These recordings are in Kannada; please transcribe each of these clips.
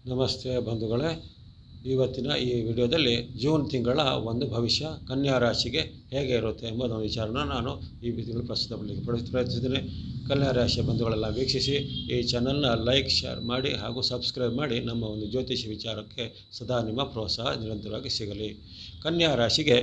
ನಮಸ್ತೆ ಬಂಧುಗಳೇ ಇವತ್ತಿನ ಈ ವಿಡಿಯೋದಲ್ಲಿ ಜೂನ್ ತಿಂಗಳ ಒಂದು ಭವಿಷ್ಯ ಕನ್ಯಾ ರಾಶಿಗೆ ಹೇಗೆ ಇರುತ್ತೆ ಎಂಬುದೊಂದು ವಿಚಾರನ ನಾನು ಈ ತಿಂಗಳು ಪ್ರಸ್ತುತಪಡಿಸಲಿಕ್ಕೆ ಪ್ರಯತ್ನ- ಪ್ರಯತ್ನಿಸಿದ್ದೇನೆ ಕನ್ಯಾ ರಾಶಿಯ ಬಂಧುಗಳೆಲ್ಲ ವೀಕ್ಷಿಸಿ ಈ ಚಾನಲ್ನ ಲೈಕ್ ಶೇರ್ ಮಾಡಿ ಹಾಗೂ ಸಬ್ಸ್ಕ್ರೈಬ್ ಮಾಡಿ ನಮ್ಮ ಒಂದು ಜ್ಯೋತಿಷ ವಿಚಾರಕ್ಕೆ ಸದಾ ನಿಮ್ಮ ಪ್ರೋತ್ಸಾಹ ನಿರಂತರವಾಗಿ ಸಿಗಲಿ ಕನ್ಯಾ ರಾಶಿಗೆ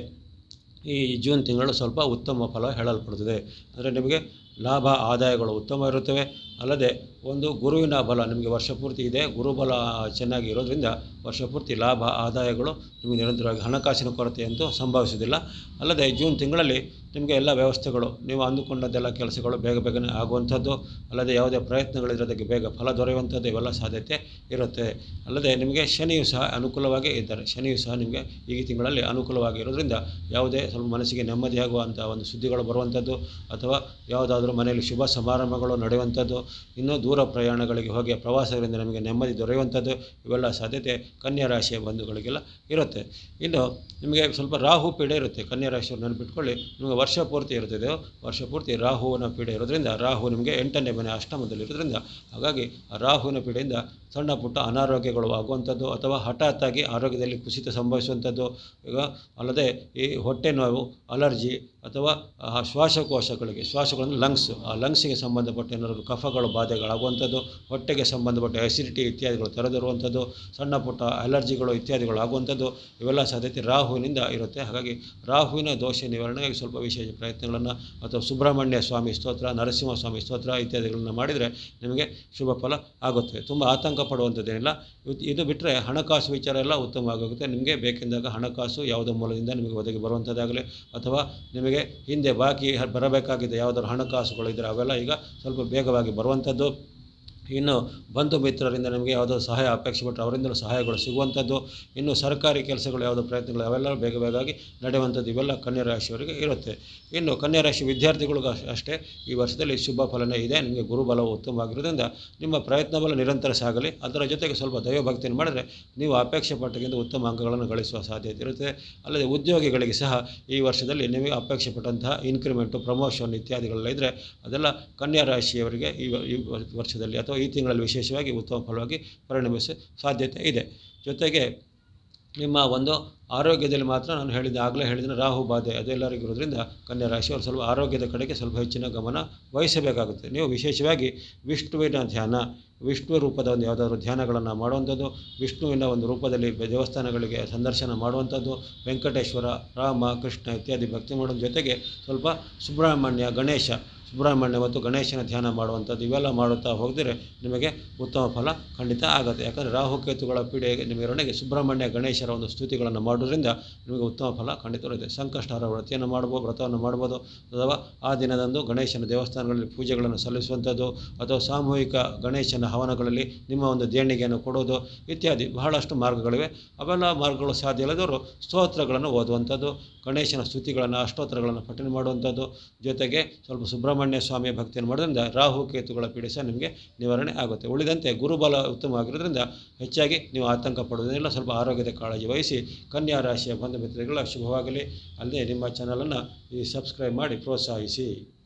ಈ ಜೂನ್ ತಿಂಗಳು ಸ್ವಲ್ಪ ಉತ್ತಮ ಫಲ ಹೇಳಲ್ಪಡುತ್ತದೆ ಅಂದರೆ ನಿಮಗೆ ಲಾಭ ಆದಾಯಗಳು ಉತ್ತಮ ಇರುತ್ತವೆ ಅಲ್ಲದೆ ಒಂದು ಗುರುವಿನ ಬಲ ನಿಮಗೆ ವರ್ಷ ಪೂರ್ತಿ ಇದೆ ಗುರುಬಲ ಚೆನ್ನಾಗಿ ಇರೋದ್ರಿಂದ ವರ್ಷ ಪೂರ್ತಿ ಲಾಭ ಆದಾಯಗಳು ನಿಮಗೆ ನಿರಂತರವಾಗಿ ಹಣಕಾಸಿನ ಕೊರತೆ ಅಂತೂ ಸಂಭವಿಸುವುದಿಲ್ಲ ಅಲ್ಲದೆ ಜೂನ್ ತಿಂಗಳಲ್ಲಿ ನಿಮಗೆ ಎಲ್ಲ ವ್ಯವಸ್ಥೆಗಳು ನೀವು ಅಂದುಕೊಂಡದ್ದೆಲ್ಲ ಕೆಲಸಗಳು ಬೇಗ ಬೇಗನೆ ಆಗುವಂಥದ್ದು ಅಲ್ಲದೆ ಯಾವುದೇ ಪ್ರಯತ್ನಗಳಿದ್ರೆ ಅದಕ್ಕೆ ಬೇಗ ಫಲ ದೊರೆಯುವಂಥದ್ದು ಇವೆಲ್ಲ ಸಾಧ್ಯತೆ ಇರುತ್ತೆ ಅಲ್ಲದೆ ನಿಮಗೆ ಶನಿಯು ಸಹ ಅನುಕೂಲವಾಗಿ ಇದ್ದಾರೆ ಶನಿಯು ಸಹ ನಿಮಗೆ ಈ ತಿಂಗಳಲ್ಲಿ ಅನುಕೂಲವಾಗಿ ಇರೋದ್ರಿಂದ ಯಾವುದೇ ಸ್ವಲ್ಪ ಮನಸ್ಸಿಗೆ ನೆಮ್ಮದಿಯಾಗುವಂಥ ಒಂದು ಸುದ್ದಿಗಳು ಬರುವಂಥದ್ದು ಅಥವಾ ಯಾವುದಾದ್ರೂ ಮನೆಯಲ್ಲಿ ಶುಭ ಸಮಾರಂಭಗಳು ನಡೆಯುವಂಥದ್ದು ಇನ್ನೂ ದೂರ ಪ್ರಯಾಣಗಳಿಗೆ ಹೋಗಿ ಪ್ರವಾಸಗಳಿಂದ ನಮಗೆ ನೆಮ್ಮದಿ ದೊರೆಯುವಂಥದ್ದು ಇವೆಲ್ಲ ಸಾಧ್ಯತೆ ಕನ್ಯಾ ರಾಶಿಯ ಬಂಧುಗಳಿಗೆಲ್ಲ ಇರುತ್ತೆ ಇನ್ನು ನಿಮಗೆ ಸ್ವಲ್ಪ ರಾಹು ಪೀಡೆ ಇರುತ್ತೆ ಕನ್ಯಾ ರಾಶಿಯವ್ರು ನೆನಪಿಟ್ಕೊಳ್ಳಿ ನಿಮಗೆ ವರ್ಷ ಪೂರ್ತಿ ಇರುತ್ತದೆ ವರ್ಷ ಪೂರ್ತಿ ರಾಹುವಿನ ಪೀಡೆ ಇರೋದ್ರಿಂದ ರಾಹು ನಿಮಗೆ ಎಂಟನೇ ಮನೆ ಅಷ್ಟಮದಲ್ಲಿ ಇರೋದ್ರಿಂದ ಹಾಗಾಗಿ ಆ ರಾಹುವಿನ ಪೀಡೆಯಿಂದ ಸಣ್ಣ ಪುಟ್ಟ ಅನಾರೋಗ್ಯಗಳು ಆಗುವಂಥದ್ದು ಅಥವಾ ಹಠಾತ್ತಾಗಿ ಆರೋಗ್ಯದಲ್ಲಿ ಕುಸಿತ ಸಂಭವಿಸುವಂಥದ್ದು ಈಗ ಅಲ್ಲದೆ ಈ ಹೊಟ್ಟೆ ನೋವು ಅಲರ್ಜಿ ಅಥವಾ ಆ ಶ್ವಾಸಕೋಶಗಳಿಗೆ ಶ್ವಾಸಗಳನ್ನು ಲಂಗ್ಸ್ ಆ ಲಂಗ್ಸಿಗೆ ಸಂಬಂಧಪಟ್ಟ ಏನಾದರೂ ಕಫಗಳು ಬಾಧೆಗಳಾಗುವಂಥದ್ದು ಹೊಟ್ಟೆಗೆ ಸಂಬಂಧಪಟ್ಟ ಎಸಿಡಿಟಿ ಇತ್ಯಾದಿಗಳು ತೆರೆದಿರುವಂಥದ್ದು ಸಣ್ಣ ಪುಟ್ಟ ಅಲರ್ಜಿಗಳು ಇತ್ಯಾದಿಗಳು ಆಗುವಂಥದ್ದು ಇವೆಲ್ಲ ಸಾಧ್ಯತೆ ರಾಹುವಿನಿಂದ ಇರುತ್ತೆ ಹಾಗಾಗಿ ರಾಹುವಿನ ದೋಷ ನಿವಾರಣೆಗೆ ಸ್ವಲ್ಪ ವಿಶೇಷ ಪ್ರಯತ್ನಗಳನ್ನು ಅಥವಾ ಸುಬ್ರಹ್ಮಣ್ಯ ಸ್ವಾಮಿ ಸ್ತೋತ್ರ ನರಸಿಂಹ ಸ್ವಾಮಿ ಸ್ತೋತ್ರ ಇತ್ಯಾದಿಗಳನ್ನು ಮಾಡಿದರೆ ನಿಮಗೆ ಶುಭ ಫಲ ಆಗುತ್ತೆ ತುಂಬ ಆತಂಕ ಪಡುವಂಥದ್ದೇನಿಲ್ಲ ಇದು- ಇದು ಬಿಟ್ಟರೆ ಹಣಕಾಸು ವಿಚಾರ ಎಲ್ಲ ಉತ್ತಮವಾಗುತ್ತೆ ನಿಮಗೆ ಬೇಕೆಂದಾಗ ಹಣಕಾಸು ಯಾವುದೋ ಮೂಲದಿಂದ ನಿಮಗೆ ಒದಗಿ ಬರುವಂಥದ್ದಾಗಲಿ ಅಥವಾ ನಿಮಗೆ ಹಿಂದೆ ಬಾಕಿ ಹ- ಬರಬೇಕಾಗಿದ್ದ ಯಾವುದಾದ್ರು ಹಣಕಾಸುಗಳು ಇದ್ದರೆ ಅವೆಲ್ಲ ಈಗ ಸ್ವಲ್ಪ ಬೇಗವಾಗಿ ಬರುವಂಥದ್ದು ಇನ್ನು ಬಂಧು ಮಿತ್ರರಿಂದ ನಿಮಗೆ ಯಾವುದೋ ಸಹಾಯ ಅಪೇಕ್ಷೆ ಪಟ್ಟರೆ ಅವರಿಂದಲೂ ಸಹಾಯಗಳು ಸಿಗುವಂಥದ್ದು ಇನ್ನು ಸರ್ಕಾರಿ ಕೆಲಸಗಳು ಯಾವುದೋ ಪ್ರಯತ್ನಗಳು ಅವೆಲ್ಲ ಬೇಗ ಬೇಗವಾಗಿ ನಡೆಯುವಂಥದ್ದು ಇವೆಲ್ಲ ಕನ್ಯಾ ರಾಶಿಯವರಿಗೆ ಇರುತ್ತೆ ಇನ್ನು ಕನ್ಯಾ ರಾಶಿ ವಿದ್ಯಾರ್ಥಿಗಳಿಗೂ ಅಷ್- ಅಷ್ಟೇ ಈ ವರ್ಷದಲ್ಲಿ ಶುಭ ಫಲನೇ ಇದೆ ನಿಮಗೆ ಗುರುಬಲವು ಉತ್ತಮವಾಗಿರೋದ್ರಿಂದ ನಿಮ್ಮ ಪ್ರಯತ್ನ ಬಲ ನಿರಂತರ ಸಾಗಲಿ ಅದರ ಜೊತೆಗೆ ಸ್ವಲ್ಪ ದೈವಭಕ್ತಿಯನ್ನು ಮಾಡಿದರೆ ನೀವು ಅಪೇಕ್ಷೆ ಪಟ್ಟಕ್ಕಿಂತ ಉತ್ತಮ ಅಂಕಗಳನ್ನು ಗಳಿಸುವ ಸಾಧ್ಯತೆ ಇರುತ್ತೆ ಅಲ್ಲದೆ ಉದ್ಯೋಗಿಗಳಿಗೆ ಸಹ ಈ ವರ್ಷದಲ್ಲಿ ನಿಮಗೆ ಅಪೇಕ್ಷೆ ಪಟ್ಟಂತಹ ಇನ್ಕ್ರಿಮೆಂಟು ಪ್ರಮೋಷನ್ ಇತ್ಯಾದಿಗಳೆಲ್ಲ ಇದ್ದರೆ ಅದೆಲ್ಲ ಕನ್ಯಾ ರಾಶಿಯವರಿಗೆ ಈ ವ- ಈ ವರ್ಷದಲ್ಲಿ ಅಥವಾ ಈ ತಿಂಗಳಲ್ಲಿ ವಿಶೇಷವಾಗಿ ಉತ್ತಮ ಫಲವಾಗಿ ಪರಿಣಮಿಸ ಸಾಧ್ಯತೆ ಇದೆ ಜೊತೆಗೆ ನಿಮ್ಮ ಒಂದು ಆರೋಗ್ಯದಲ್ಲಿ ಮಾತ್ರ ನಾನು ಹೇಳಿದ ಆಗಲೇ ಹೇಳಿದ ರಾಹು ಬಾಧೆ ಅದೆಲ್ಲರಿಗೂ ಇರೋದ್ರಿಂದ ಕನ್ಯಾ ರಾಶಿಯವರು ಸ್ವಲ್ಪ ಆರೋಗ್ಯದ ಕಡೆಗೆ ಸ್ವಲ್ಪ ಹೆಚ್ಚಿನ ಗಮನ ವಹಿಸಬೇಕಾಗುತ್ತೆ ನೀವು ವಿಶೇಷವಾಗಿ ವಿಷ್ಣುವಿನ ಧ್ಯಾನ ವಿಷ್ಣು ರೂಪದ ಒಂದು ಯಾವುದಾದ್ರು ಧ್ಯಾನಗಳನ್ನು ಮಾಡುವಂಥದ್ದು ವಿಷ್ಣುವಿನ ಒಂದು ರೂಪದಲ್ಲಿ ಬೆ- ದೇವಸ್ಥಾನಗಳಿಗೆ ಸಂದರ್ಶನ ಮಾಡುವಂಥದ್ದು ವೆಂಕಟೇಶ್ವರ ರಾಮ ಕೃಷ್ಣ ಇತ್ಯಾದಿ ಭಕ್ತಿ ಮಾಡೋದ್ರ ಜೊತೆಗೆ ಸ್ವಲ್ಪ ಸುಬ್ರಹ್ಮಣ್ಯ ಗಣೇಶ ಸುಬ್ರಹ್ಮಣ್ಯ ಮತ್ತು ಗಣೇಶನ ಧ್ಯಾನ ಮಾಡುವಂಥದ್ದು ಇವೆಲ್ಲ ಮಾಡುತ್ತಾ ಹೋಗಿದ್ರೆ ನಿಮಗೆ ಉತ್ತಮ ಫಲ ಖಂಡಿತ ಆಗುತ್ತೆ ಯಾಕಂದರೆ ರಾಹುಕೇತುಗಳ ಪೀಡೆ ನಿಮಗೆ ಎರಡನೆಗೆ ಸುಬ್ರಹ್ಮಣ್ಯ ಗಣೇಶರ ಒಂದು ಸ್ತುತಿಗಳನ್ನು ಮಾಡೋದ್ರಿಂದ ನಿಮಗೆ ಉತ್ತಮ ಫಲ ಖಂಡಿತ ಇರುತ್ತೆ ಸಂಕಷ್ಟಹರ ವ್ರತಿಯನ್ನು ಮಾಡ್ಬೋದು ವ್ರತವನ್ನು ಮಾಡ್ಬೋದು ಅಥವಾ ಆ ದಿನದಂದು ಗಣೇಶನ ದೇವಸ್ಥಾನಗಳಲ್ಲಿ ಪೂಜೆಗಳನ್ನು ಸಲ್ಲಿಸುವಂಥದ್ದು ಅಥವಾ ಸಾಮೂಹಿಕ ಗಣೇಶನ ಹವನಗಳಲ್ಲಿ ನಿಮ್ಮ ಒಂದು ದೇಣಿಗೆಯನ್ನು ಕೊಡೋದು ಇತ್ಯಾದಿ ಬಹಳಷ್ಟು ಮಾರ್ಗಗಳಿವೆ ಅವೆಲ್ಲ ಮಾರ್ಗಗಳು ಸಾಧ್ಯ ಇಲ್ಲದವರು ಸ್ತೋತ್ರಗಳನ್ನು ಓದುವಂಥದ್ದು ಗಣೇಶನ ಸ್ತುತಿಗಳನ್ನು ಅಷ್ಟೋತ್ತರಗಳನ್ನು ಪಠನೆ ಮಾಡುವಂಥದ್ದು ಜೊತೆಗೆ ಸ್ವಲ್ಪ ಸುಬ್ರಹ್ಮಣ್ಯ ಸ್ವಾಮಿಯ ಭಕ್ತಿಯನ್ನು ಮಾಡೋದ್ರಿಂದ ರಾಹು ಕೇತುಗಳ ಪೀಡೆ ಸಹ ನಿಮಗೆ ನಿವಾರಣೆ ಆಗುತ್ತೆ ಉಳಿದಂತೆ ಗುರುಬಲ ಉತ್ತಮವಾಗಿರೋದ್ರಿಂದ ಹೆಚ್ಚಾಗಿ ನೀವು ಆತಂಕ ಪಡುವುದನ್ನೆಲ್ಲ ಸ್ವಲ್ಪ ಆರೋಗ್ಯದ ಕಾಳಜಿ ವಹಿಸಿ ಕನ್ಯಾ ರಾಶಿಯ ಬಂಧು ಮಿತ್ರಗಳ ಶುಭವಾಗಲಿ ಅಲ್ಲದೆ ನಿಮ್ಮ ಚಾನಲನ್ನು ಈ ಸಬ್ಸ್ಕ್ರೈಬ್ ಮಾಡಿ ಪ್ರೋತ್ಸಾಹಿಸಿ